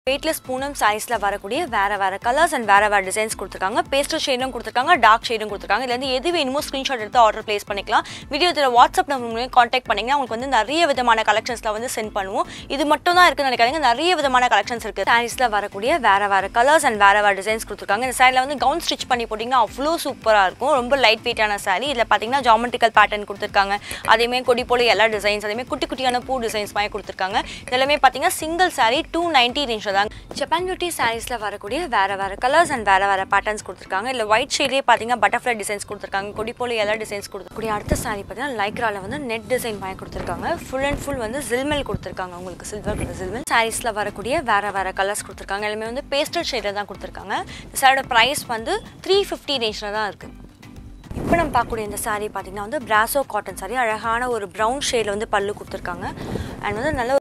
weightless Poonam சாரீஸில் வரக்கூடிய வேறு வேறு கலர்ஸ் அண்ட் வேறு வேறு டிசைன்ஸ் கொடுத்துருக்காங்க பேஸ்டல் ஷேடும் கொடுத்துருக்காங்க டார்க் ஷேடும் கொடுத்துருக்காங்க இதுல இருந்து எது வேணுமோ ஸ்க்ரீன்ஷாட் எடுத்து ஆர்டர் ப்ளேஸ் பண்ணிக்கலாம் வீடியோ இதில் வாட்ஸ்அப் நம்பர் மூலியம் காண்டாக்ட் பண்ணிங்கன்னா உங்களுக்கு வந்து நிறைய விதமான கலெக்ஷன்ஸில் வந்து சென்ட் பண்ணுவோம் இது மட்டும் தான் இருக்குன்னு நினைக்காதீங்க நிறைய விதமான கலெக்ஷன்ஸ் இருக்குது சாரீஸில் வரக்கூடிய வேறு வேறு கலர்ஸ் அண்ட் வேறு வேறு டிசைன்ஸ் கொடுத்துருக்காங்க இந்த சாரியில் வந்து கவுன் ஸ்டிச் பண்ணி போட்டிங்கன்னா அவ்வளோ சூப்பராக இருக்கும் ரொம்ப லைட் வெயிட்டான சாரி இதில் பார்த்தீங்கன்னா ஜாமெட்ரிக்கல் பேட்டர்ன் கொடுத்துருக்காங்க அதேமாதிரி கொடி போல எல்லா டிசைன்ஸ் அதேமாதிரி குட்டி குட்டியான பூ டிசைன்ஸ் மாதிரி கொடுத்துருக்காங்க இதெல்லாமே பார்த்தீங்கன்னா சிங்கிள் சாரி டூ நைன்ட்டி ரேஞ்சில் தான் ஜப்பான் பியூட்டி சாரீஸில் வரக்கூடிய வேறு வேறு கலர்ஸ் அண்ட் வேறு வேறு பேட்டர்ன்ஸ் கொடுத்துருக்காங்க இல்லை ஒயிட் ஷேட்லேயே பார்த்தீங்கன்னா பட்டர்ஃப்ளை டிசைன்ஸ் கொடுத்துருக்காங்க கொடி போல எல்லா டிசைன்ஸ் கொடுத்துருக்கூடிய அடுத்த சாரி பார்த்தீங்கன்னா லைக்ரால வந்து நெட் டிசைன் மாதிரி கொடுத்துருக்காங்க ஃபுல் அண்ட் ஃபுல் வந்து ஜில்மெல் கொடுத்துருக்காங்க உங்களுக்கு சில்வர் கலர் ஜில்மெல் சாரீஸில் வரக்கூடிய வேறு வேறு கலர்ஸ் கொடுத்துருக்காங்க எல்லாமே வந்து பேஸ்டல் ஷேடில் தான் கொடுத்துருக்காங்க இந்த சாரியோட ப்ரைஸ் வந்து த்ரீ ஃபிஃப்டி ரேஞ்சில் தான் இருக்குது இப்போ நம்ம பார்க்கக்கூடிய இந்த saree பார்த்தீங்கன்னா வந்து பிராசோ காட்டன் saree அழகான ஒரு ப்ரௌன் ஷேடில் வந்து பல்லு கொடுத்துருக்காங்க அண்ட் வந்து நல்ல